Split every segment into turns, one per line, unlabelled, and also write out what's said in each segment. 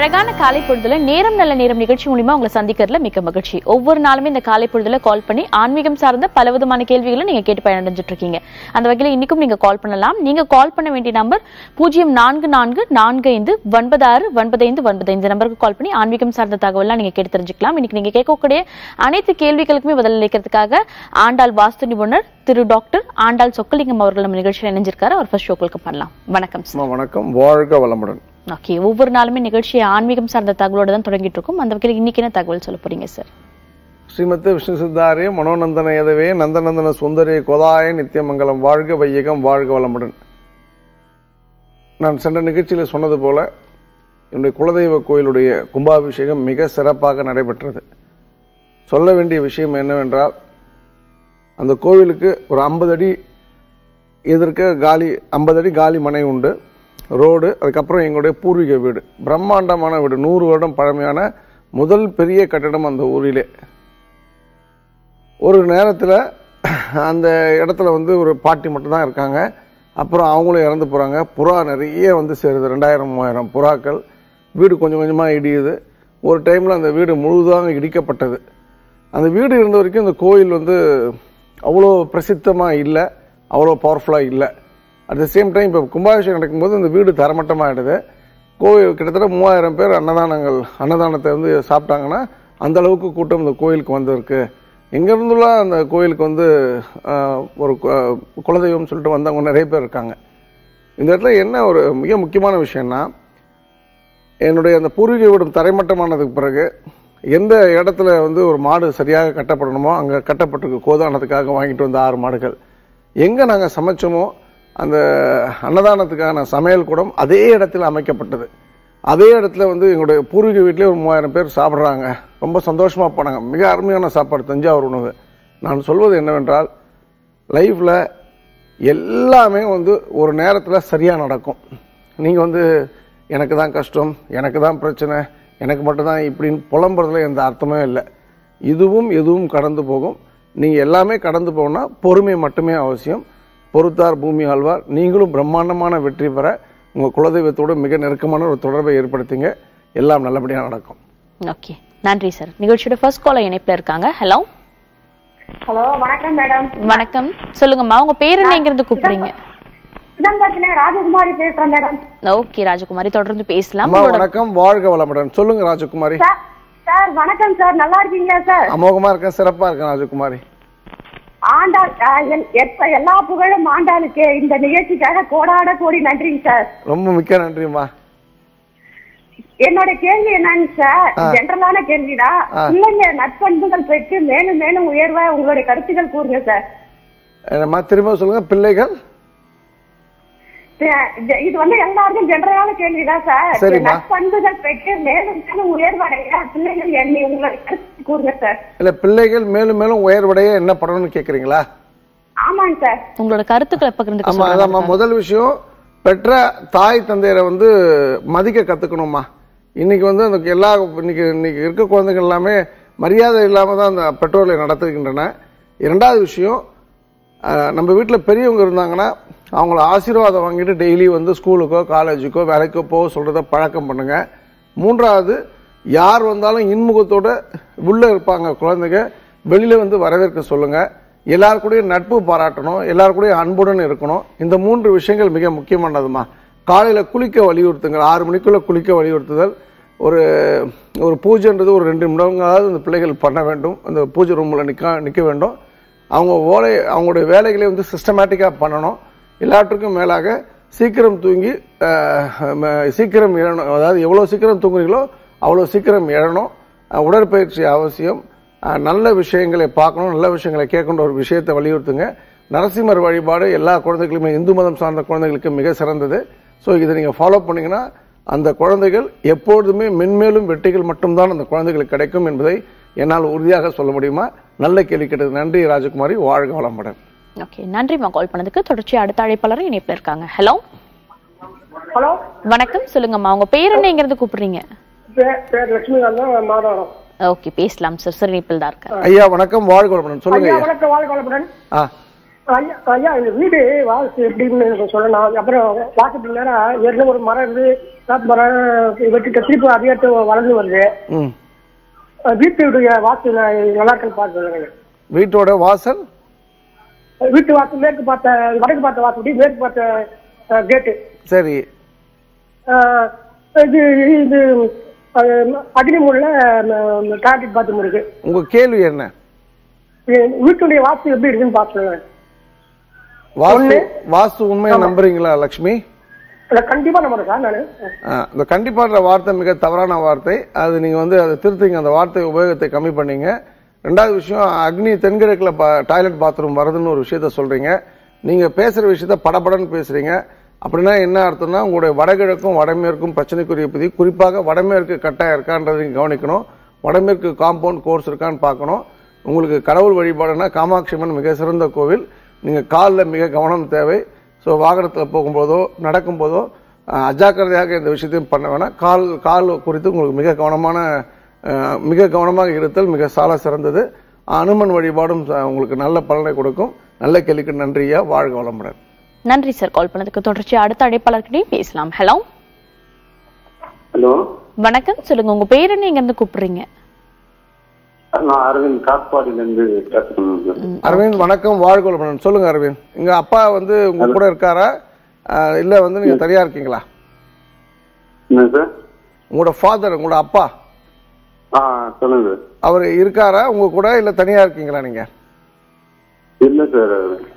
அழகான காலை பொழுதுல நேரம் நல்ல நேரம் நிகழ்ச்சி மூலியமா உங்களை சந்திக்கிறதுல மிக்க மகிழ்ச்சி ஒவ்வொரு நாளுமே இந்த காலை பொழுதுல கால் பண்ணி ஆன்மீகம் சார்ந்த பல விதமான கேள்விகளை நீங்க கேட்டு பயனடைஞ்சிட்டு இருக்கீங்க அந்த வகையில இன்னைக்கும் நீங்க கால் பண்ணலாம் நீங்க கால் பண்ண வேண்டிய நம்பர் பூஜ்ஜியம் நான்கு நான்கு நான்கு ஐந்து ஒன்பது ஆறு ஒன்பது ஐந்து ஒன்பது ஐந்து நம்பருக்கு கால் பண்ணி ஆன்மீகம் சார்ந்த தகவலாம் நீங்க கேட்டு தெரிஞ்சுக்கலாம் இன்னைக்கு நீங்க கேட்கக்கூடிய அனைத்து கேள்விகளுக்குமே பதில் அளிக்கிறதுக்காக ஆண்டாள் வாஸ்து நிபுணர் திரு டாக்டர் ஆண்டாள் சொக்கலிங்கம் அவர்கள் நம்ம நிகழ்ச்சியில் இணைஞ்சிருக்காரு அவர் ஃபர்ஸ்ட் ஷோக்களுக்கு பண்ணலாம் வணக்கம் சார்
அம்மா வணக்கம் வாழ்க வளமுடன்
ஓகே ஒவ்வொரு நாளுமே நிகழ்ச்சியை ஆன்மீகம் சார்ந்த தகவலோட தான் தொடங்கிட்டு இருக்கோம் அந்த வகையில் இன்னைக்கு என்ன தகவல் சொல்ல போறீங்க சார்
ஸ்ரீமத் விஷ்ணு சித்தாரே மனோநந்தன எதவே நந்தநந்தன சுந்தரே கோதாய நித்தியமங்கலம் வாழ்க வையகம் வாழ்க வளமுடன் நான் சென்ற நிகழ்ச்சியில் சொன்னது போல என்னுடைய குலதெய்வ கோயிலுடைய கும்பாபிஷேகம் மிக சிறப்பாக நடைபெற்றது சொல்ல வேண்டிய விஷயம் என்னவென்றால் அந்த கோவிலுக்கு ஒரு ஐம்பது அடி எதிர்க்க காலி ஐம்பது அடி காலி மனை உண்டு ரோடு அதுக்கப்புறம் எங்களுடைய பூர்வீக வீடு பிரம்மாண்டமான வீடு நூறு வருடம் பழமையான முதல் பெரிய கட்டிடம் அந்த ஊரிலே ஒரு நேரத்தில் அந்த இடத்துல வந்து ஒரு பாட்டி மட்டும்தான் இருக்காங்க அப்புறம் அவங்களும் இறந்து போகிறாங்க புறா நிறைய வந்து சேருது ரெண்டாயிரம் மூவாயிரம் புறாக்கள் வீடு கொஞ்சம் கொஞ்சமாக இடியுது ஒரு டைமில் அந்த வீடு முழுதாக இடிக்கப்பட்டது அந்த வீடு இருந்த வரைக்கும் இந்த கோயில் வந்து அவ்வளோ பிரசித்தமாக இல்லை அவ்வளோ பவர்ஃபுல்லாக இல்லை அட் த சேம் டைம் இப்போ கும்பாபிஷேகம் நடக்கும்போது இந்த வீடு தரமட்டமாகிடுது கோயில் கிட்டத்தட்ட மூவாயிரம் பேர் அன்னதானங்கள் அன்னதானத்தை வந்து சாப்பிட்டாங்கன்னா அந்த அளவுக்கு கூட்டம் இந்த கோயிலுக்கு வந்திருக்கு எங்கேருந்துலாம் அந்த கோயிலுக்கு வந்து ஆஹ், ஒரு கு- குலதெய்வம்னு சொல்லிட்டு வந்தவங்க நிறைய பேர் இருக்காங்க இந்த இடத்துல என்ன ஒரு மிக முக்கியமான விஷயம்னா என்னுடைய அந்த பூர்வீக வீடு தரைமட்டமானதுக்கு பிறகு எந்த இடத்துல வந்து ஒரு மாடு சரியாக கட்டப்படணுமோ அங்கே கட்டப்பட்டிருக்கு கோதானத்துக்காக வாங்கிட்டு வந்த ஆறு மாடுகள் எங்கே நாங்கள் சமைச்சோமோ அந்த அன்னதானத்துக்கான சமையல் கூடம் அதே இடத்துல அமைக்கப்பட்டது அதே இடத்துல வந்து எங்களுடைய பூர்வீக வீட்டிலே ஒரு மூவாயிரம் பேர் சாப்பிட்றாங்க ரொம்ப சந்தோஷமாக போனாங்க மிக அருமையான சாப்பாடு தஞ்சாவூர் உணவு நான் சொல்வது என்னவென்றால் லைஃப்பில் எல்லாமே வந்து ஒரு நேரத்தில் சரியாக நடக்கும் நீங்கள் வந்து எனக்கு தான் கஷ்டம் எனக்கு தான் பிரச்சனை எனக்கு மட்டும்தான் இப்படின்னு புலம்புறதுல எந்த அர்த்தமே இல்லை இதுவும் எதுவும் கடந்து போகும் நீங்கள் எல்லாமே கடந்து போகணும்னா பொறுமை மட்டுமே அவசியம் பொறுத்தார் பூமி ஆழ்வார் நீங்களும் பிரம்மாண்டமான வெற்றி பெற உங்கள் குலதெய்வத்தோடு மிக நெருக்கமான ஒரு தொடர்பை ஏற்படுத்திங்க எல்லாம் நல்லபடியாக நடக்கும்
ஓகே நன்றி சார் நிகழ்ச்சியோட ஃபர்ஸ்ட் காலர் இணைப்புல இருக்காங்க ஹலோ
ஹலோ வணக்கம் மேடம்
வணக்கம் சொல்லுங்கம்மா உங்க பேர் என்னங்கிறது கூப்பிடுறீங்க
சிதம்பரத்துல ராஜகுமாரி பேசுறேன் மேடம்
ஓகே ராஜகுமாரி தொடர்ந்து பேசலாம்
அம்மா
உங்களோட
வணக்கம் வாழ்க வளமுடன் சொல்லுங்க ராஜகுமாரி
சார் சார் வணக்கம் சார் நல்லா இருக்கீங்களா சார்
அமோகமா இருக்கேன் சிறப்பா இருக்கேன் ராஜகுமாரி
ஆண்டாள் ஆ, எல்- எப்ப எல்லா புகழும் ஆண்டாளுக்கு இந்த நிகழ்ச்சிக்காக கோடாட கோடி நன்றிங்க சார்
ரொம்ப மிக்க நன்றிம்மா
என்னோட கேள்வி என்னன்னு சார் ஜென்ரலான கேள்விதான்
ஆ.
பிள்ளைங்க நற்பண்புகள் பெற்று மேலும் மேலும் உயர்வா உங்களுடைய கருத்துக்கள் கூறுங்க சார்
என்னம்மா திரும்ப சொல்லுங்க பிள்ளைகள்
சே- ஜ- இது வந்து எல்லாருக்கும் ஜென்ரலான கேள்விதான் சார்
சரிம்மா.
நற்பண்புகள் பெற்று மேலும் மேலும் உயர்வடைய பிள்ளைகள் எண்ணி உங்களுடைய கருத்து கூறுங்க சார்
இல்ல பிள்ளைகள் மேலும் மேலும் உயர்வடைய என்ன பண்ணணும்னு கேக்குறீங்களா
ஆமாங்க சார்
உங்களோட கருத்துக்களை பகிர்ந்துக்க
ஆமா
சொல்லுங்க
அதாம்மா முதல் விஷயம் பெற்ற தாய் தந்தையரை வந்து மதிக்க கத்துக்கணும்மா இன்னைக்கு வந்து அந்த எல்லா இன்னைக்கு இன்னைக்கு இருக்க குழந்தைகள் எல்லாமே மரியாதை இல்லாம தான் அந்த பெற்றோர்களை நடத்துகின்றன இரண்டாவது விஷயம் அஹ், நம்ம வீட்டில் பெரியவங்க இருந்தாங்கன்னா அவங்கள ஆசீர்வாதம் வாங்கிட்டு டெய்லி வந்து ஸ்கூலுக்கோ காலேஜுக்கோ வேலைக்கோ போக சொல்றத பழக்கம் பண்ணுங்க மூன்றாவது யார் வந்தாலும் இன்முகத்தோட உள்ள இருப்பாங்க குழந்தைங்க வெளியில வந்து வரவேற்க சொல்லுங்க எல்லார் கூடயும் நட்பு பாராட்டணும் எல்லார் கூடயும் அன்புடன் இருக்கணும் இந்த மூன்று விஷயங்கள் மிக முக்கியமானதுமா காலையில குளிக்க வலியுறுத்துங்கள் ஆறு மணிக்குள்ள குளிக்க வலியுறுத்துதல் ஒரு ஒரு பூஜைன்றது ஒரு ரெண்டு நிமிடங்களாவது இந்த பிள்ளைகள் பண்ண வேண்டும் அந்த பூஜை ரூமில் நிற்க நிற்க வேண்டும் அவங்க ஓலை அவங்களுடைய வேலைகளை வந்து சிஸ்டமேட்டிக்காக பண்ணணும் எல்லாற்றுக்கும் மேலாக சீக்கிரம் தூங்கி அஹ், ம- சீக்கிரம் எழணும் அதாவது எவ்வளோ சீக்கிரம் தூங்குறீங்களோ அவ்வளோ சீக்கிரம் எழணும் அஹ், உடற்பயிற்சி அவசியம் அஹ், நல்ல விஷயங்களை பார்க்கணும் நல்ல விஷயங்களை கேட்கணும் ஒரு விஷயத்தை வலியுறுத்துங்க நரசிம்மர் வழிபாடு எல்லா குழந்தைகளுமே இந்து மதம் சார்ந்த குழந்தைகளுக்கு மிக சிறந்தது ஸோ இதை நீங்கள் ஃபாலோ பண்ணீங்கன்னா அந்த குழந்தைகள் எப்பொழுதுமே மென்மேலும் வெற்றிகள் மட்டும்தான் அந்த குழந்தைகளுக்கு கிடைக்கும் என்பதை என்னால் உறுதியாக சொல்ல முடியுமா நல்ல கேள்வி கேட்டது நன்றி ராஜகுமாரி வாழ்க வளமுடன்
ஓகே நன்றிம்மா கால் பண்ணதுக்கு தொடர்ச்சி அடுத்த அழைப்பாளரும் இணைப்புல இருக்காங்க ஹலோ
ஹலோ
வணக்கம் சொல்லுங்கம்மா உங்க பேர் என்னங்கிறது கூப்பிடுறீங்க
பேர் பேர் லட்சுமிகாந்த் மாதவரம்
ஓகே பேசலாம் சார் சார் இணைப்பில் தான் இருக்காரு
ஐயா வணக்கம் வாழ்க வளமுடன் சொல்லுங்க
ஐயா
ஐயா
வணக்கம் வாழ்க வளமுடன்
ஆ
ஐயா ஐயா இந்த வீடு வாசு எப்படின்னு எனக்கு சொல்லணும் அப்புறம் வாசப்படி நேரம் ஏற்கனவே ஒரு மரம் இருந்து வேப்ப மரம் வெட்டிட்டு திருப்பி அதே வளர்ந்து வருது
ம்
அஹ் வீட்டுடைய வாசு நான் நல்லா இருக்குன்னு பார்த்து சொல்லுங்க
வீட்டோட வாசல்
வீட்டு வாசல் மேற்கு பார்த்த வடக்கு பார்த்த வாசப்படி மேற்கு பார்த்த கேட்டு
சரி
இது இது அக்னிமூலில் டாய்லெட் பாத்ரூம் இருக்கு
உங்க கேள்வி என்ன
இது வீட்டுடைய வாசு எப்படி இருக்குன்னு பார்த்து சொல்லுங்க
வாஸ்து
ஒண்ணு.
வாஸ்து உண்மையை நம்புறீங்களா லக்ஷ்மி
இல்லை கண்டிப்பா நம்புறேன் சார் நான்
ஆ, இந்த கண்டிப்பான்ற வார்த்தை மிக தவறான வார்த்தை அது நீங்க வந்து அதை திருத்திங்க அந்த வார்த்தை உபயோகத்தை கம்மி பண்ணீங்க ரெண்டாவது விஷயம் அக்னி தென்கிழக்குல டாய்லெட் பாத்ரூம் வருதுன்னு ஒரு விஷயத்த சொல்றீங்க நீங்க பேசுற விஷயத்த படபடன்னு பேசுறீங்க அப்படின்னா என்ன அர்த்தம்னா உங்களுடைய வடகிழக்கும் வடமேற்கும் பிரச்சனைக்குரிய பகுதி குறிப்பாக வடமேற்கு கட்டாயம் இருக்கான்றதை நீங்க கவனிக்கணும் வடமேற்கு காம்பவுண்ட் கோர்ஸ் இருக்கான்னு பார்க்கணும் உங்களுக்கு கடவுள் வழிபாடுனா காமாட்சி அம்மன் மிக சிறந்த கோவில் நீங்க காலில் மிக கவனம் தேவை ஸோ வாகனத்தில் போகும்போதோ நடக்கும்போதோ அஹ், அஜாக்கிரதையாக இந்த விஷயத்தையும் பண்ண வேணாம் கால் கால் குறித்து உங்களுக்கு மிக கவனமான அஹ், மிக கவனமாக இருத்தல் மிக சால சிறந்தது அனுமன் வழிபாடும் ச- உங்களுக்கு நல்ல பலனை கொடுக்கும் நல்ல கேள்விக்கு நன்றியா வாழ்க வளமுடன்
நன்றி சார் கால் பண்ணதுக்கு தொடர்ச்சி அடுத்த அழைப்பாளர்கிட்டையும் பேசலாம் ஹலோ
ஹலோ
வணக்கம் சொல்லுங்க உங்க பேர் என்ன எங்க இருந்து கூப்பிடுறீங்க
நான் அரவிந்த் காட்பாடியில இருந்து பேசுறேன்
அரவிந்த் வணக்கம் வாழ்க வளமுடன் சொல்லுங்க அரவிந்த் எங்க அப்பா வந்து உங்க கூட இருக்காரா அஹ், இல்ல வந்து நீங்க தனியா இருக்கீங்களா
என்ன சார்
உங்களோட ஃபாதர் உங்களோட அப்பா
ஆ சொல்லுங்க சார்
அவர் இருக்காரா உங்க கூட இல்ல தனியா இருக்கீங்களா நீங்க
இல்ல சார்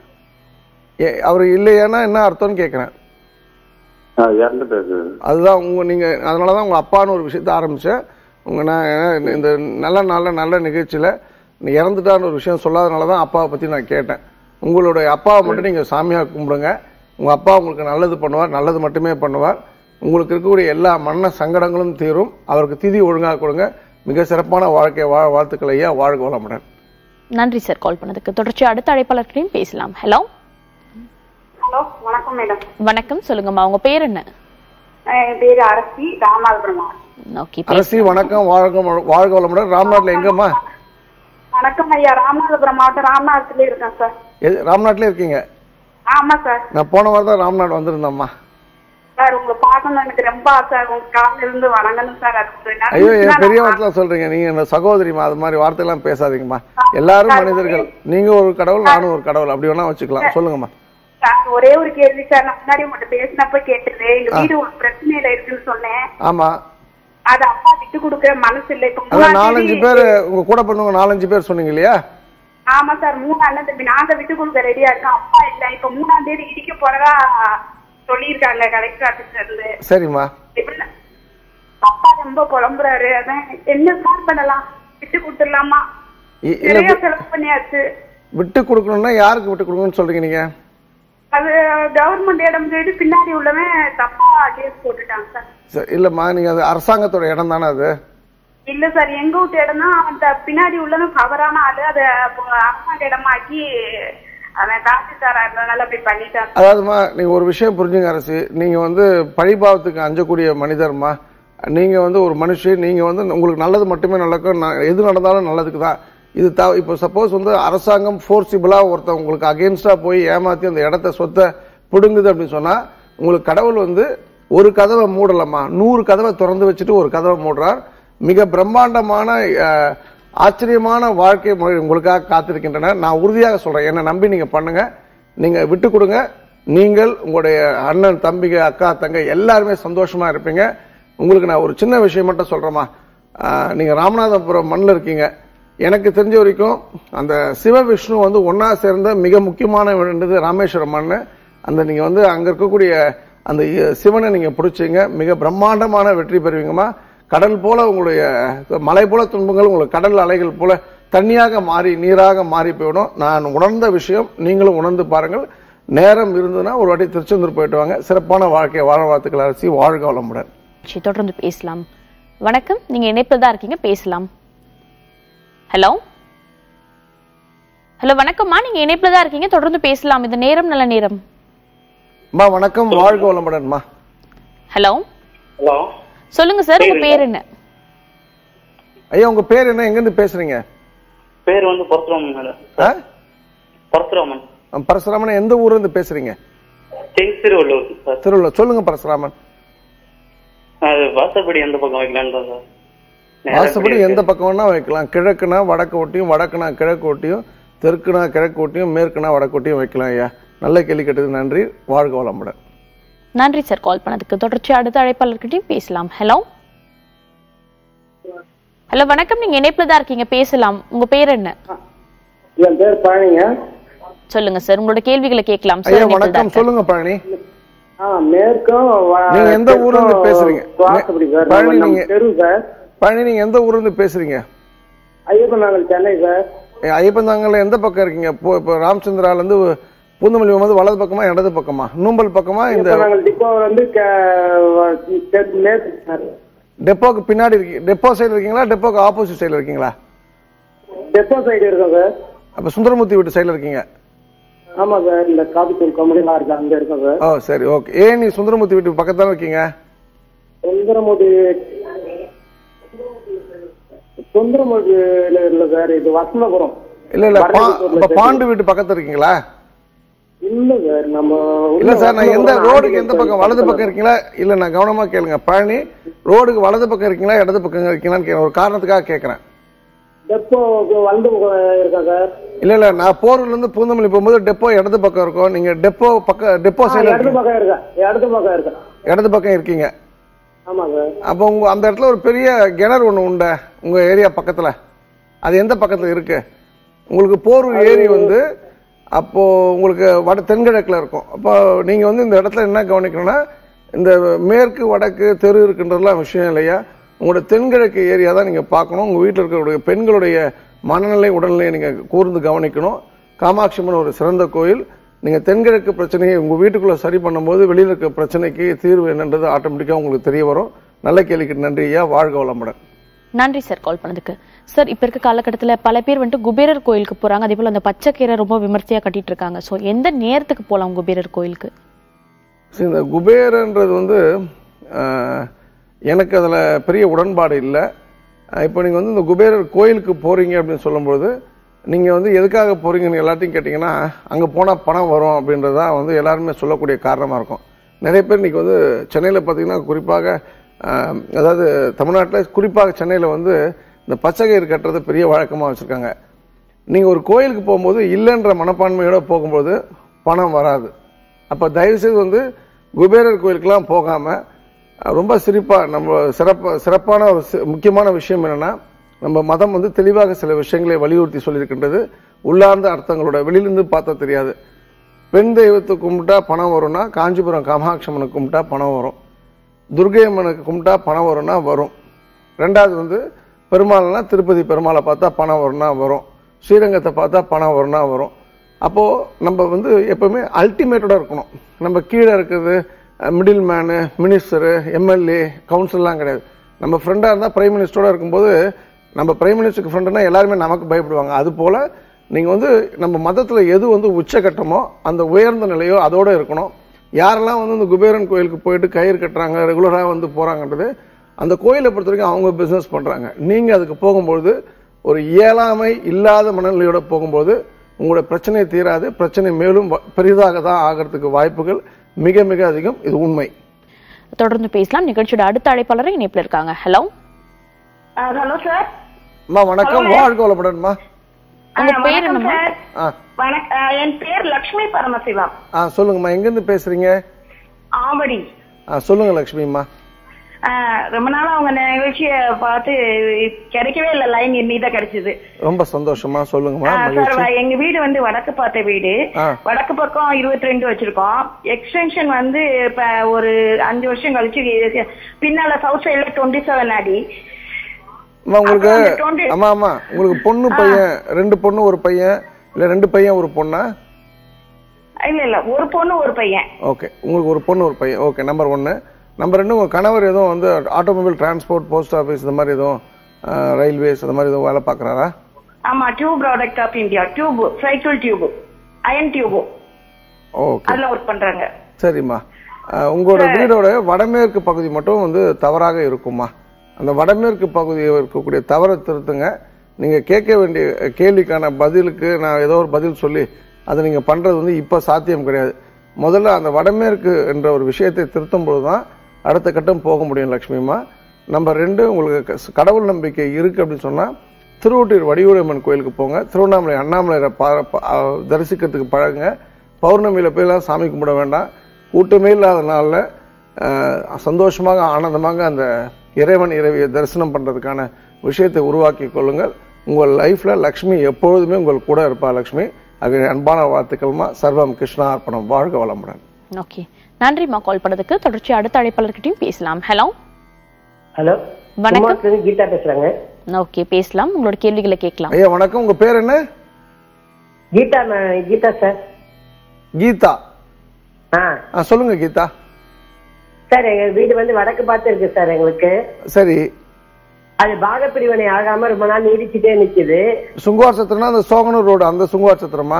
ஏ, அவர் இல்லையானா என்ன அர்த்தம்னு கேக்குறேன்
இறந்துட்டார் சார்
அதுதான் உங்க நீங்க அதனாலதான் உங்க அப்பான்னு ஒரு விஷயத்த ஆரம்பிச்சேன் உங்க நான் ஏன்னா இந்த நல்ல நல்ல நல்ல நிகழ்ச்சியில நீ இறந்துட்டான்னு ஒரு விஷயம் சொல்லாதனாலதான் அப்பாவை பத்தி நான் கேட்டேன் உங்களுடைய அப்பாவை மட்டும் நீங்க சாமியா கும்பிடுங்க உங்க அப்பா உங்களுக்கு நல்லது பண்ணுவார் நல்லது மட்டுமே பண்ணுவார் உங்களுக்கு இருக்கக்கூடிய எல்லா மன சங்கடங்களும் தீரும் அவருக்கு திதி ஒழுங்கா கொடுங்க மிக சிறப்பான வாழ்க்கை வாழ வாழ்த்துக்கள் ஐயா வாழ்க வளமுடன்
நன்றி சார் கால் பண்ணதுக்கு தொடர்ச்சி அடுத்த அழைப்பாளர்கிட்டையும் பேசலாம் ஹலோ
ஹலோ வணக்கம் மேடம்
வணக்கம் சொல்லுங்கம்மா உங்க பேர் என்ன
என் பேரு அரசி ராமநாதபுரம்
ஓகே
அரசி வணக்கம் வாழ்க வள- வாழ்க வளமுடன் ராம்நாட்ல எங்கம்மா
வணக்கம் ஐயா ராமநாதபுரம் மாவட்டம் ராமநாதத்துல இருக்கேன் சார்
எது- ராம்நாட்ல இருக்கீங்க
ஆமா சார்
நான் போன வாரம் தான் ராம்நாட் வந்திருந்தேம்மா
சார் உங்களை பார்க்கணும் எனக்கு ரொம்ப ஆசை உங்க காலில இருந்து வணங்கணும் சார் அது ஒரு நல்ல
ஐயோ என்
விஷயம்
பெரிய
நான்
வார்த்தை சொல்றீங்க நீங்க என்ன சகோதரிமா அது மாதிரி வார்த்தையெல்லாம் பேசாதீங்கம்மா எல்லாரும் மனிதர்கள் நீங்க ஒரு கடவுள் நானும் ஒரு கடவுள் அப்படி வேணா வச்சுக்கலாம் சொல்லுங்கம்மா
சார், ஒரே ஒரு கேள்வி சார் நான் முன்னாடி உங்கள்கிட்ட பேசினப்ப கேட்டது எங்க வீடு ஒரு பிரச்சனையில இருக்குன்னு சொன்னேன்
ஆமா
அது அப்பா விட்டு கொடுக்குற மனசு இல்ல இப்ப
அதான்
மூணாம்
நாலஞ்சு
தேதி-
பேர் உங்க கூட பிறந்தவங்க நாலஞ்சு பேர் சொன்னீங்க இல்லையா
ஆமா சார் மூணு அண்ணன் தம்பி நாங்க விட்டு கொடுக்க ரெடியா இருக்கோம் அப்பா இல்ல இப்ப மூணாம் தேதி இடிக்க போறதா சொல்லியிருக்காங்க கலெக்டர் ஆபீஸ்ல இருந்து
சரிம்மா
எப்படி அப்பா ரொம்ப புலம்புறாரு அதான் என்ன சார் பண்ணலாம் விட்டு கொடுத்துடலாமா
இ- இல்ல
நிறைய
வி-
செலவு பண்ணியாச்சு
விட்டு கொடுக்கணும்னா யாருக்கு விட்டு கொடுக்கணும்னு சொல்றீங்க நீங்க
அது கவர்மெண்ட் இடம் கேட்டு பின்னாடி உள்ளவன் தப்பா கேஸ் போட்டுட்டாங்க சார்
சரி, இல்லம்மா நீங்க அது அரசாங்கத்தோட இடம் தானே அது
இல்ல சார் எங்க வீட்டு இடம்னா அந்த பின்னாடி உள்ளவன் தவறான ஆளு அத அப்போ அரசாங்க இடமாக்கி அவன் தாசில்தாரா இருந்ததுனால அப்படி பண்ணிட்டான் சார்.
அதாவதுமா நீங்க ஒரு விஷயம் புரிஞ்சுங்க அரசு நீங்க வந்து பழிபாவத்துக்கு அஞ்சக்கூடிய மனிதர்மா நீங்க வந்து ஒரு மனுஷி நீங்க வந்து உங்களுக்கு நல்லது மட்டுமே நடக்கும் ந- எது நடந்தாலும் நல்லதுக்கு தான் இது த இப்போ சப்போஸ் வந்து அரசாங்கம் ஃபோர்சிபிளா ஒருத்தன் உங்களுக்கு அகேன்ஸ்டா போய் ஏமாத்தி அந்த இடத்த சொத்தை பிடுங்குது அப்படின்னு சொன்னா உங்களுக்கு கடவுள் வந்து ஒரு கதவை மூடலம்மா நூறு கதவை திறந்து வச்சுட்டு ஒரு கதவை மூடுறார் மிக பிரம்மாண்டமான அஹ், ஆச்சரியமான வாழ்க்கை முறை உங்களுக்காக காத்திருக்கின்றன நான் உறுதியாக சொல்றேன் என்னை நம்பி நீங்க பண்ணுங்க நீங்க விட்டு கொடுங்க நீங்கள் உங்களுடைய அண்ணன் தம்பிங்க அக்கா தங்க எல்லாருமே சந்தோஷமா இருப்பீங்க உங்களுக்கு நான் ஒரு சின்ன விஷயம் மட்டும் சொல்றேம்மா ஆஹ், நீங்க ராமநாதபுரம் மண்ணில் இருக்கீங்க எனக்கு தெரிஞ்ச வரைக்கும் அந்த சிவ விஷ்ணு வந்து ஒன்னா சேர்ந்த மிக முக்கியமான வேண்டியது ராமேஸ்வரம் மண் அந்த நீங்க வந்து அங்க இருக்கக்கூடிய அந்த இ- சிவனை நீங்க பிடிச்சீங்க மிக பிரம்மாண்டமான வெற்றி பெறுவீங்கம்மா கடல் போல உங்களுடைய மலை போல துன்பங்கள் உங்களுக்கு கடல் அலைகள் போல தண்ணியாக மாறி நீராக மாறி போயிடும் நான் உணர்ந்த விஷயம் நீங்களும் உணர்ந்து பாருங்கள் நேரம் இருந்ததுன்னா ஒரு வாட்டி திருச்செந்தூர் போயிட்டு வாங்க சிறப்பான வாழ்க்கையை வாழ வாழ்த்துக்கள் அரசி வாழ்க வளமுடன்
சரி, தொடர்ந்து பேசலாம் வணக்கம் நீங்க இணைப்பில் தான் இருக்கீங்க பேசலாம் ஹலோ ஹலோ வணக்கம்மா நீங்க இணைப்பில் தான் இருக்கீங்க தொடர்ந்து பேசலாம் இது நேரம் நல்ல நேரம்
அம்மா வணக்கம் வாழ்க வளமுடன்மா
ஹலோ
ஹலோ
சொல்லுங்க சார் உங்க பேர் என்ன
ஐயா உங்க பேர் என்ன எங்க இருந்து பேசுறீங்க
பேர் வந்து பரசுராமன் மேடம்
ஆ?
பரசுராமன்
பரசுராமன் எந்த ஊர்ல இருந்து பேசுறீங்க
தென் திருவள்ளூர் சார்
திருவள்ளூர் சொல்லுங்க பரசுராமன்
அது வாசப்படி எந்த பக்கம் வைக்கலான்னு தான் சார் நேரா
வாசப்படி
இப்படி
எந்த
இருக்கு.
பக்கம் வேணா வைக்கலாம் கிழக்குனா வடக்கு ஒட்டியும் வடக்குனா கிழக்கு ஒட்டியும் தெற்குனா கிழக்கு ஒட்டியும் மேற்குனா வடக்கு ஒட்டியும் வைக்கலாம் ஐயா நல்ல கேள்வி கேட்டது நன்றி வாழ்க வளமுடன்
நன்றி சார் கால் பண்ணதுக்கு தொடர்ச்சி அடுத்த அழைப்பாளர்கிட்டயும் பேசலாம் ஹலோ ஹலோ வணக்கம் நீங்க இணைப்புல தான் இருக்கீங்க பேசலாம் உங்க பேர் என்ன
என் பேர் பழனிங்க
சொல்லுங்க சார் உங்களோட கேள்விகளை கேட்கலாம்
ஐயா
சார் இணைப்புல தான்
வணக்கம்
இருக்காரு.
சொல்லுங்க பழனி
ஆ மேற்கும் வ-
நீங்க எந்த ஊர்ல இருந்து
தெற்கும்
பேசுறீங்க?
வாசப்படி சார்
பழனி
நம்ம- நம்ம
நீங்க-
தெரு சார்
பழனி நீங்க எந்த ஊர்ல இருந்து பேசுறீங்க
ஐயப்பன் நகர் சென்னை சார்
ஏ, ஐயப்பந்தாங்கல்ல எந்த பக்கம் இருக்கீங்க இப்போ இப்போ ராமச்சந்திரால இருந்து பூந்தமல்லி வந்து வலது பக்கமா இடது பக்கமா நூம்பல் பக்கமா இந்த
ஐயப்பன் நகர் டிப்போ வந்து க- தெற்கு மேற்கு சார்
டெப்போக்கு பின்னாடி இருக்கீங்க டெப்போ சைடு இருக்கீங்களா டெப்போக்கு ஆப்போசிட் சைடுல இருக்கீங்களா
டெப்போ சைடு இருக்கோம் சார்
அப்ப சுந்தரமூர்த்தி வீட்டு சைடுல இருக்கீங்க
ஆமா சார் இந்த காபி தூள் கம்பெனிலாம் இருக்கு அங்க இருக்கோம் சார்
ஓ சரி ஓகே ஏன் நீ சுந்தரமூர்த்தி வீட்டு பக்கத்துல இருக்கீங்க
சுந்தரமூர்த்தி சுந்தரமூர்த்தியில இல்ல சார் இது வசந்தபுரம்
இல்ல இல்ல பா-
வடக்கு
அப்ப பாண்டு வீட்டு பக்கத்துல இருக்கீங்களா
இல்ல சார் நம்ம
இல்ல சார் நான் எந்த
வசந்தபுரம்
ரோடுக்கு எந்த
ஆண்டிகை
பக்கம்
கோயில்
வலது பக்கம்
பக்கத்துல.
இருக்கீங்களா இல்ல நான் கவனமா கேளுங்க பழனி ரோடுக்கு வலது பக்கம் இருக்கீங்களா இடது பக்கம் இருக்கீங்களான்னு கேக்குறேன். ஒரு காரணத்துக்காக கேக்குறேன்
டெப்போக்கு வலது பக்கம் இருக்கேன் சார்
இல்ல இல்ல நான் போரூர்ல இருந்து பூந்தமல்லி போகும்போது டெப்போ இடது பக்கம் இருக்கும் நீங்க டெப்போ பக்கம் டெப்போ
ஆ,
சைடுல
இடது பக்கம் இருக்கேன் இடது பக்கம் இருக்கேன்
இடது பக்கம் இருக்கீங்க
ஆமா சார்
அப்போ உங்க அந்த இடத்துல ஒரு பெரிய கிணறு ஒண்ணு உண்ட உங்க ஏரியா பக்கத்துல அது எந்த பக்கத்துல இருக்கு உங்களுக்கு போரூர் ஏரி வந்து அப்போ உங்களுக்கு வட தென்கிழக்குல இருக்கும் அப்போ நீங்க வந்து இந்த இடத்துல என்ன கவனிக்கணும்னா இந்த மேற்கு வடக்கு தெரு இருக்குன்றதுலாம் விஷயம் இல்லையா உங்களோட தென்கிழக்கு ஏரியா தான் நீங்க பார்க்கணும் உங்க வீட்டில் இருக்கக்கூடிய பெண்களுடைய மனநிலை உடல்நிலையை நீங்க கூர்ந்து கவனிக்கணும் காமாட்சி அம்மன் ஒரு சிறந்த கோயில் நீங்க தென்கிழக்கு பிரச்சனையை உங்க வீட்டுக்குள்ள சரி பண்ணும்போது வெளியில இருக்க பிரச்சனைக்கு தீர்வு என்னன்றது ஆட்டோமேட்டிக்கா உங்களுக்கு தெரிய வரும் நல்ல கேள்விக்கு நன்றி ஐயா வாழ்க வளமுடன்
நன்றி சார் கால் பண்ணதுக்கு சார் இப்ப இருக்க காலகட்டத்துல பல பேர் வந்துட்டு குபேரர் கோயிலுக்கு போறாங்க அதே போல அந்த பச்சைக்கீரை ரொம்ப விமர்சையா கட்டிட்டு இருக்காங்க சோ எந்த நேரத்துக்கு போலாம் குபேரர் கோயிலுக்கு
சரி, இந்த குபேரன்றது வந்து ஆஹ், எனக்கு அதில் பெரிய உடன்பாடு இல்லை இப்போ நீங்கள் வந்து இந்த குபேரர் கோயிலுக்கு போகிறீங்க அப்படின்னு சொல்லும்போது நீங்கள் வந்து எதுக்காக போகிறீங்கன்னு எல்லாத்தையும் கேட்டிங்கன்னா அங்கே போனால் பணம் வரும் அப்படின்றது தான் வந்து எல்லாருமே சொல்லக்கூடிய காரணமாக இருக்கும் நிறைய பேர் இன்னைக்கு வந்து சென்னையில் பார்த்தீங்கன்னா குறிப்பாக ஆஹ், அதாவது தமிழ்நாட்டில் குறிப்பாக சென்னையில் வந்து இந்த பச்சைக்கயிறு கட்டுறது பெரிய வழக்கமாக வச்சுருக்காங்க நீங்கள் ஒரு கோயிலுக்கு போகும்போது இல்லைன்ற மனப்பான்மையோட போகும்போது பணம் வராது அப்போ தயவுசெய்து வந்து குபேரர் கோயிலுக்கெல்லாம் போகாமல் ரொம்ப சிரிப்பாக நம்ம சிறப்பா சிறப்பான ஒரு சி- முக்கியமான விஷயம் என்னன்னா நம்ம மதம் வந்து தெளிவாக சில விஷயங்களை வலியுறுத்தி சொல்லியிருக்கின்றது உள்ளார்ந்த அர்த்தங்களோட வெளியிலிருந்து பார்த்தா தெரியாது பெண் தெய்வத்தை கும்பிட்டா பணம் வரும்னா காஞ்சிபுரம் காமாட்சி அம்மனை கும்பிட்டா பணம் வரும் துர்கை அம்மனுக்கு கும்பிட்டா பணம் வரும்னா வரும் ரெண்டாவது வந்து பெருமாள்னா திருப்பதி பெருமாளை பார்த்தா பணம் வரும்னா வரும் ஸ்ரீரங்கத்தை பார்த்தா பணம் வரும்னா வரும் அப்போ நம்ம வந்து எப்பவுமே அல்டிமேட்டடா இருக்கணும் நம்ம கீழே இருக்குது மிடில் மேனு மினிஸ்டரு எம்எல்ஏ கவுன்சில்லாம் கிடையாது நம்ம ஃப்ரெண்டாக இருந்தால் பிரைம் மினிஸ்டரோட இருக்கும்போது நம்ம பிரைம் மினிஸ்டருக்கு ஃப்ரெண்டுனா எல்லாருமே நமக்கு பயப்படுவாங்க அது போல நீங்கள் வந்து நம்ம மதத்தில் எது வந்து உச்சகட்டமோ அந்த உயர்ந்த நிலையோ அதோட இருக்கணும் யாரெல்லாம் வந்து இந்த குபேரன் கோயிலுக்கு போயிட்டு கயிறு கட்டுறாங்க ரெகுலராக வந்து போகிறாங்கன்றது அந்த கோயிலை பொறுத்த வரைக்கும் அவங்க பிஸ்னஸ் பண்ணுறாங்க நீங்கள் அதுக்கு போகும்பொழுது ஒரு இயலாமை இல்லாத மனநிலையோட போகும்போது உங்களோட பிரச்சனை தீராது பிரச்சனை மேலும் வ- பெரிதாக தான் ஆகிறதுக்கு வாய்ப்புகள் மிக மிக அதிகம் இது உண்மை
தொடர்ந்து பேசலாம் நிகழ்ச்சியோட அடுத்த அழைப்பாளர் இணைப்புல இருக்காங்க ஹலோ
ஹலோ சார்
அம்மா வணக்கம் வாழ்க வளமுடன்மா
உங்க பேர் என்னம்மா
ஆ
வணக்கம் என் பேர் லக்ஷ்மி பரமசிவம்
ஆ சொல்லுங்கம்மா எங்கேருந்து பேசுறீங்க
ஆவடி
ஆ சொல்லுங்க லக்ஷ்மிம்மா
ஆஹ் ரொம்ப நாளா அவங்க நிகழ்ச்சிய பார்த்து கிடைக்கவே இல்ல லைன் இன்னிதான் கிடைச்சது
ரொம்ப சந்தோஷமா சொல்லுங்கம்மா
ஆஹ்
மகிழ்ச்சி
சார் எங்க வீடு வந்து வடக்கு பார்த்த வீடு
ஆ.
வடக்கு பக்கம் இருபத்தி ரெண்டு வச்சிருக்கோம் எக்ஸ்டென்ஷன் வந்து இப்ப ஒரு அஞ்சு வருஷம் கழிச்சு பின்னால சவுத் சைடுல டுவெண்ட்டி செவன் அடி
அம்மா உங்களுக்கு
அப்புறம் அந்த 20
ஆமா ஆமா உங்களுக்கு பொண்ணு பையன் ரெண்டு பொண்ணு ஒரு பையன் இல்ல ரெண்டு பையன் ஒரு பொண்ணா
இல்ல இல்ல ஒரு பொண்ணு ஒரு பையன்
ஓகே உங்களுக்கு ஒரு பொண்ணு ஒரு பையன் ஓகே நம்பர் ஒன்று நம்பர் ரெண்டு உங்கள் கணவர் எதுவும் வந்து ஆட்டோமொபைல் டிரான்ஸ்போர்ட் போஸ்ட் ஆஃபீஸ் இந்த மாதிரி எதுவும் ரயில்வேஸ் அந்த மாதிரி எதுவும் வேலை பார்க்குறாரா
ஆமா tube product of India tube cycle tube iron tube
okay
அதுல ஒர்க் பண்றாங்க
சரிம்மா அஹ், உங்களோட வீடோட வடமேற்கு பகுதி மட்டும் வந்து தவறாக இருக்குமா அந்த வடமேற்கு பகுதியில் இருக்கக்கூடிய தவறை திருத்துங்க நீங்கள் கேட்க வேண்டிய கேள்விக்கான பதிலுக்கு நான் ஏதோ ஒரு பதில் சொல்லி அதை நீங்கள் பண்ணுறது வந்து இப்போ சாத்தியம் கிடையாது முதல்ல அந்த வடமேற்கு என்ற ஒரு விஷயத்தை திருத்தும் பொழுது தான் அடுத்த கட்டம் போக முடியும் லக்ஷ்மிமா நம்ம ரெண்டு உங்களுக்கு க- கடவுள் நம்பிக்கை இருக்கு அப்படின்னு சொன்னா திருவொட்டியூர் வடிவூரம்மன் கோயிலுக்கு போங்க திருவண்ணாமலை அண்ணாமலையை பா- பா- ஆ, தரிசிக்கிறதுக்கு பழகுங்க பௌர்ணமியில போயெல்லாம் சாமி கும்பிட வேண்டாம் கூட்டமே இல்லாத நாளில் சந்தோஷமாக ஆனந்தமாக அந்த இறைவன் இறைவியை தரிசனம் பண்றதுக்கான விஷயத்தை உருவாக்கி கொள்ளுங்கள் உங்கள் லைஃப்ல லக்ஷ்மி எப்பொழுதுமே உங்கள் கூட இருப்பா லக்ஷ்மி அது அன்பான வாழ்த்துக்கள்மா சர்வம் கிருஷ்ணா அர்ப்பணம் வாழ்க வளமுடன்
ஓகே நன்றிம்மா கால் பண்ணதுக்கு தொடர்ச்சி அடுத்த அழைப்பாளர்கிட்டயும் பேசலாம் ஹலோ
ஹலோ
வணக்கம்.
கும்பகோணத்துல கீதா பேசுறாங்க
ஓகே பேசலாம் உங்களோட கேள்விகளை கேட்கலாம்
ஐயா வணக்கம் உங்க பேர் என்ன
கீதா நான் கீதா சார்
கீதா
ஆ
ஆ, சொல்லுங்க கீதா
சார் எங்க வீடு வந்து வடக்கு பார்த்து இருக்கு சார் எங்களுக்கு
சரி
அது பாகப்பிரிவினை ஆகாம ரொம்ப நாள் நீடிச்சுட்டே நிக்குது
சுங்குவார் சத்திரம்னா அந்த சோகனூர் ரோடு அந்த சுங்குவார் சத்திரமா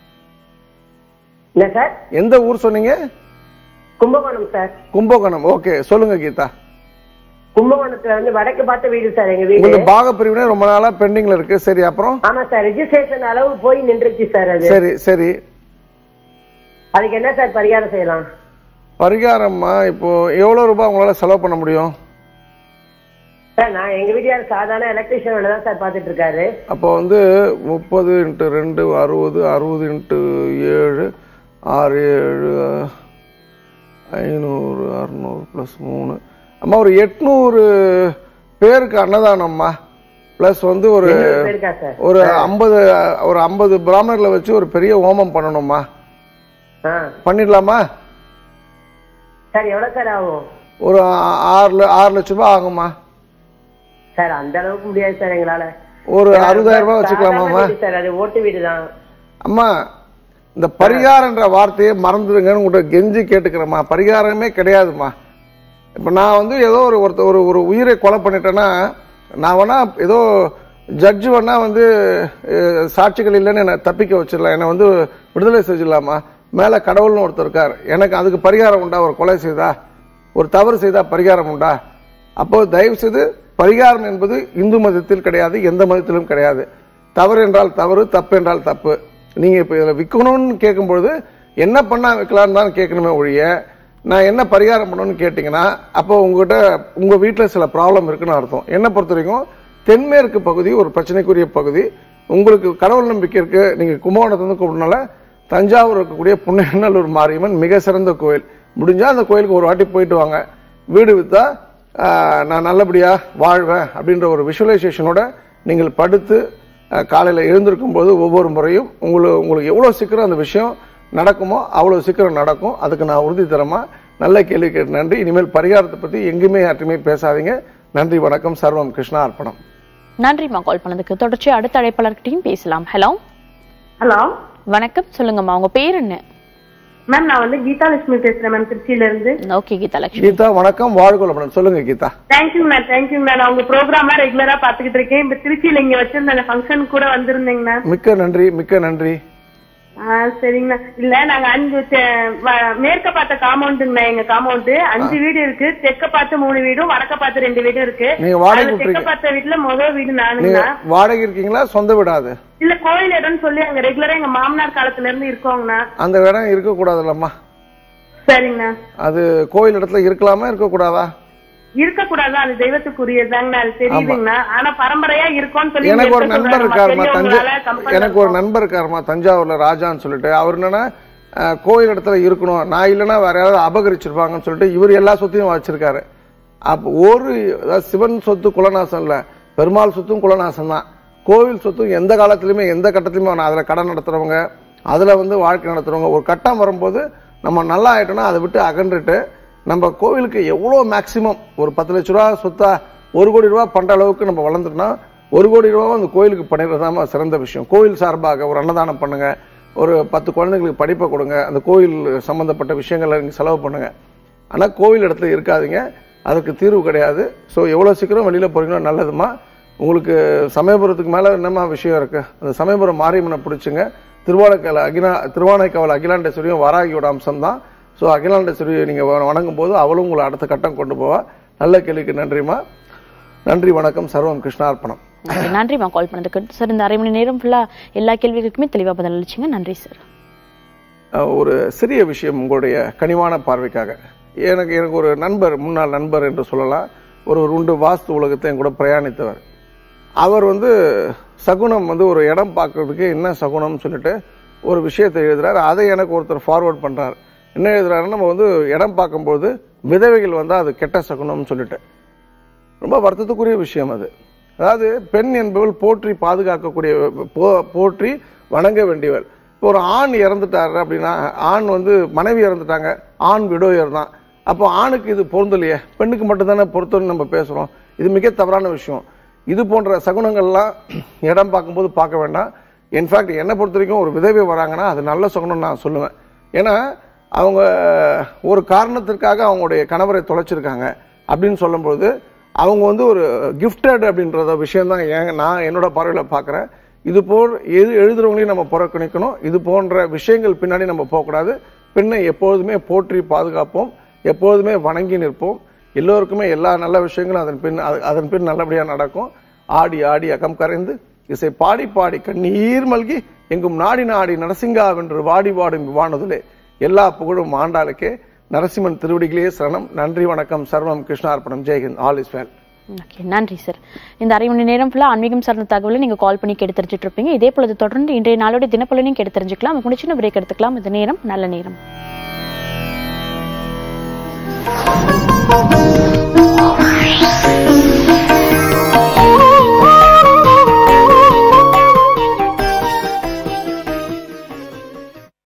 என்ன சார்
எந்த ஊர் சொன்னீங்க
கும்பகோணம் சார்
கும்பகோணம் ஓகே சொல்லுங்க கீதா
கும்பகோணத்துல வந்து வடக்கு பார்த்த வீடு சார் எங்க வீடு
உங்களுக்கு பாக பிரிவினை ரொம்ப நாளா பெண்டிங்ல இருக்கு சரி அப்புறம்
ஆமா சார் ரெஜிஸ்ட்ரேஷன் அளவு போய் நின்றுச்சு சார் அது
சரி சரி
அதுக்கு என்ன சார் பரிகாரம் செய்யலாம்
பரிகாரம்மா இப்போ எவ்வளவு ரூபாய் உங்களால செலவு பண்ண முடியும்
சார் நான் எங்க வீட்டுக்காரர் சாதாரண எலக்ட்ரிஷியன் வேலை தான் சார் பாத்துட்டு இருக்காரு
அப்போ வந்து முப்பது இன்ட்டு ரெண்டு அறுபது அறுபது இன்ட்டு ஏழு ஆறு ஏழு ஐநூறு அறுநூறு ப்ளஸ் மூணு அம்மா ஒரு எட்நூறு பேருக்கு அன்னதானம்மா ப்ளஸ் வந்து ஒரு
எண்ணூறு பேருக்கா சார்
ஒரு ஐம்பது ஒரு ஐம்பது பிராமணர்களை வச்சு ஒரு பெரிய ஹோமம் பண்ணணும்மா
ஆ
பண்ணிடலாமா
சார் எவ்வளவு சார் ஆகும்
ஒரு ஆ- ஆறு ல- ஆறு லட்ச ரூபாய் ஆகுமா
சார் அந்த அளவுக்கு முடியாது சார் எங்களால
ஒரு அறுபதாயிரம் ரூபாய் வச்சுக்கலாமாம்மா
சாதாரண வீடு சார் அது ஓட்டு வீடு தான்
அம்மா இந்த பரிகாரன்ற வார்த்தையை மறந்துடுங்கன்னு உங்கள்கிட்ட கெஞ்சி கேட்டுக்கிறேம்மா பரிகாரமே கிடையாதும்மா இப்போ நான் வந்து ஏதோ ஒரு ஒருத்த ஒரு ஒரு உயிரை கொலை பண்ணிட்டேன்னா நான் வேணா ஏதோ ஜட்ஜு வேணா வந்து அஹ், சாட்சிகள் இல்லைன்னு என்னை தப்பிக்க வச்சிடலாம் என்னை வந்து விடுதலை செஞ்சிடலாமா மேலே கடவுள்னு ஒருத்தர் இருக்கார் எனக்கு அதுக்கு பரிகாரம் உண்டா ஒரு கொலை செய்தா ஒரு தவறு செய்தா பரிகாரம் உண்டா அப்போ தயவு செய்து பரிகாரம் என்பது இந்து மதத்தில் கிடையாது எந்த மதத்திலும் கிடையாது தவறு என்றால் தவறு தப்பு என்றால் தப்பு நீங்க இப்ப இதில் விற்கணும்னு கேட்கும்பொழுது என்ன பண்ணா விற்கலான்னு தான் கேட்கணுமே ஒழிய நான் என்ன பரிகாரம் பண்ணணும்னு கேட்டிங்கன்னா அப்போ உங்ககிட்ட உங்க வீட்டில் சில ப்ராப்ளம் இருக்குன்னு அர்த்தம் என்ன பொறுத்த வரைக்கும் தென்மேற்கு பகுதி ஒரு பிரச்சனைக்குரிய பகுதி உங்களுக்கு கடவுள் நம்பிக்கை இருக்கு நீங்க கும்பகோணத்துலேருந்து கூப்பிடனால தஞ்சாவூர் இருக்கக்கூடிய புண்ணநல்லூர் மாரியம்மன் மிக சிறந்த கோயில் முடிஞ்சா அந்த கோயிலுக்கு ஒரு வாட்டி போயிட்டு வாங்க வீடு வித்தா ஆஹ், நான் நல்லபடியா வாழ்வேன் அப்படின்ற ஒரு விஷுவலைசேஷனோட நீங்கள் படுத்து ஆஹ், காலையில எழுந்திருக்கும் போது ஒவ்வொரு முறையும் உங்களுக்கு உங்களுக்கு எவ்வளவு சீக்கிரம் அந்த விஷயம் நடக்குமோ அவ்வளவு சீக்கிரம் நடக்கும் அதுக்கு நான் உறுதி தரமா நல்ல கேள்வி கேட்டு நன்றி இனிமேல் பரிகாரத்தை பத்தி எங்கேயுமே யார்ட்டுமே பேசாதீங்க நன்றி வணக்கம் சர்வம் கிருஷ்ணா அர்ப்பணம்
நன்றிம்மா கால் பண்ணதுக்கு தொடர்ச்சி அடுத்த அழைப்பாளர்கிட்டயும் பேசலாம் ஹலோ
ஹலோ
வணக்கம் சொல்லுங்கம்மா உங்க பேர் என்ன
மேம் நான் வந்து கீதா லட்சுமி பேசுறேன் மேம் திருச்சியில இருந்து
ஓகே கீதா லட்சுமி
கீதா வணக்கம் வாழ்கொள்ளப்படும் சொல்லுங்க Geetha
thank you ma'am thank you ma'am நான் உங்க ப்ரோக்ராம்லாம் ரெகுலரா பாத்துக்கிட்டு இருக்கேன் இப்ப திருச்சியில இங்க வச்சிருந்த ஃபங்க்ஷன் கூட வந்திருந்தேங்க மேம்
மிக்க நன்றி மிக்க நன்றி
ஆ, சரிங்கண்ணா இல்ல நாங்க அஞ்சு தெ- வ- மேற்க பார்த்த காம்பவுண்டுங்கண்ணா எங்க காம்பவுண்ட் அஞ்சு வீடு இருக்கு தெற்க பார்த்து மூணு வீடும் வடக்க பார்த்து ரெண்டு வீடும் இருக்கு
நீங்க வாடகை
அதுல தெற்க
விட்டுறீங்க?
பார்த்த வீட்டுல முதல் வீடு
நீங்க
நானுங்கண்ணா
வாடகை இருக்கீங்களா சொந்த விடாது
இல்ல கோயில் இடம்னு சொல்லி அங்க ரெகுலரா எங்க மாமனார் காலத்துல இருந்து இருக்கோங்கண்ணா
அந்த இடம் இருக்கக்கூடாதுல்லம்மா
சரிங்கண்ணா
அது கோயில் இடத்துல இருக்கலாமா இருக்கக்கூடாதா
இருக்கக்கூடாது அது தெய்வத்துக்குரியதாங்கண்ணா அது தெரியுதுங்கண்ணா ஆனா பரம்பரையா இருக்கோம்னு சொல்லி
எனக்கு ஒரு
எடுக்க
நண்பர்
சொல்றாங்க.
இருக்காருமா தஞ்சை
பெரியவங்களால compel
எனக்கு ஒரு நண்பர் இருக்காருமா தஞ்சாவூர்ல ராஜான்னு சொல்லிட்டு அவர் என்னன்னா அஹ், கோயில் இடத்துல இருக்கணும் நான் இல்லைன்னா வேற யாராவது அபகரிச்சிருப்பாங்கன்னு சொல்லிட்டு இவர் எல்லா சொத்தையும் வச்சிருக்காரு அப்போ ஒரு அதாவது சிவன் சொத்து குலநாசம் இல்ல பெருமாள் சொத்தும் குலநாசம் தான் கோவில் சொத்தும் எந்த காலத்திலுமே எந்த கட்டத்திலுமே வேணாம் அதுல கடன் நடத்துறவங்க அதுல வந்து வாழ்க்கை நடத்துறவங்க ஒரு கட்டம் வரும்போது நம்ம நல்லா ஆயிட்டோம்னா அதை விட்டு அகன்றுட்டு நம்ம கோவிலுக்கு எவ்வளோ மேக்சிமம் ஒரு பத்து லட்ச ரூபா சொத்தா ஒரு கோடி ரூபா பண்ற அளவுக்கு நம்ம வளர்ந்துட்டோம்னா ஒரு கோடி ரூபா அந்த கோயிலுக்கு பண்ணிடுறதாம சிறந்த விஷயம் கோயில் சார்பாக ஒரு அன்னதானம் பண்ணுங்க ஒரு பத்து குழந்தைங்களுக்கு படிப்பை கொடுங்க அந்த கோயில் சம்பந்தப்பட்ட விஷயங்களை நீங்க செலவு பண்ணுங்க ஆனா கோவில் இடத்துல இருக்காதீங்க அதுக்கு தீர்வு கிடையாது ஸோ எவ்வளோ சீக்கிரம் வெளியில போறீங்களோ நல்லதுமா உங்களுக்கு சமயபுரத்துக்கு மேல என்னமா விஷயம் இருக்கு அந்த சமயபுரம் மாரியம்மனை பிடிச்சுங்க திருவானைக்காவல் அகிலா திருவானைக்காவல் அகிலாண்டேஸ்வரியும் வாராகியோட அம்சம் தான் ஸோ அகிலாண்டேஸ்வரியை நீங்க வ- வணங்கும் போது அவளும் உங்களை அடுத்த கட்டம் கொண்டு போவா நல்ல கேள்விக்கு நன்றிமா நன்றி வணக்கம் சர்வம் கிருஷ்ணார்ப்பணம்
Okay, நன்றிம்மா கால் பண்ணதுக்கு சார் இந்த அரை மணி நேரம் ஃபுல்லா எல்லா கேள்விகளுக்குமே தெளிவா பதில் அளிச்சிங்க நன்றி சார்
அஹ், ஒரு சிறிய விஷயம் உங்களுடைய கனிவான பார்வைக்காக எனக்கு எனக்கு ஒரு நண்பர் முன்னாள் நண்பர் என்று சொல்லலாம் ஒரு உண்டு வாஸ்து உலகத்தை என் கூட பிரயாணித்தவர் அவர் வந்து சகுனம் வந்து ஒரு இடம் பார்க்கறதுக்கு என்ன சகுனம்னு சொல்லிட்டு ஒரு விஷயத்தை எழுதுறாரு அதை எனக்கு ஒருத்தர் ஃபார்வர்ட் பண்றாரு என்ன எழுதுறாருன்னா நம்ம வந்து இடம் பார்க்கும்போது விதவைகள் வந்தால் அது கெட்ட சகுனம்னு சொல்லிட்டு ரொம்ப வருத்தத்துக்குரிய விஷயம் அது அதாவது பெண் என்பவள் போற்றி பாதுகாக்கக்கூடிய போ- போற்றி வணங்க வேண்டியவள் இப்போ ஒரு ஆண் இறந்துட்டாரு அப்படின்னா ஆண் வந்து மனைவி இறந்துட்டாங்க ஆண் விடோயர் தான் அப்போ ஆணுக்கு இது பொருந்தலையே பெண்ணுக்கு மட்டும்தானே பொருத்தம்னு நம்ம பேசுறோம் இது மிக தவறான விஷயம் இது போன்ற சகுனங்கள்லாம் இடம் பார்க்கும்போது பார்க்க வேண்டாம் இன்ஃபேக்ட் என்னை பொறுத்த வரைக்கும் ஒரு விதவை வராங்கன்னா அது நல்ல சகுனம் நான் சொல்லுவேன் ஏன்னா அவங்க ஒரு காரணத்திற்காக அவங்களுடைய கணவரை தொலைச்சிருக்காங்க அப்படின்னு சொல்லும்போது அவங்க வந்து ஒரு கிஃப்டட் அப்படின்றத விஷயம் தான் ஏன் நான் என்னோட பார்வையில் பார்க்குறேன் இது போல் எது எழுதுறவங்களையும் நம்ம புறக்கணிக்கணும் இது போன்ற விஷயங்கள் பின்னாடி நம்ம போகக்கூடாது பெண்ணை எப்பொழுதுமே போற்றி பாதுகாப்போம் எப்பொழுதுமே வணங்கி நிற்போம் எல்லோருக்குமே எல்லா நல்ல விஷயங்களும் அதன் பின் அது- அதன் பின் நல்லபடியாக நடக்கும் ஆடி ஆடி அகம் கரைந்து இசை பாடி பாடி கண்ணீர் மல்கி எங்கும் நாடி நாடி நரசிங்கா வென்று வாடி வாடும் வானதுலே எல்லா புகழும் ஆண்டாளுக்கே நரசிம்மன் திருவடிகளே சரணம் நன்றி வணக்கம் சர்வம் கிருஷ்ணார்ப்பணம் ஜெயஹிந்த் ஆல் இஸ் வெல்
ஓகே நன்றி சார் இந்த அரை மணி நேரம் ஃபுல்லா ஆன்மீகம் சார்ந்த தகவலை நீங்க கால் பண்ணி கேட்டு தெரிஞ்சுட்டு இருப்பீங்க இதே பொழுது தொடர்ந்து இன்றைய நாளோட தினப்பலனையும் கேட்டு தெரிஞ்சுக்கலாம் அதுக்கு முடிச்சு பிரேக் எடுத்துக்கலாம் இந்த நேரம் நல்ல நேரம்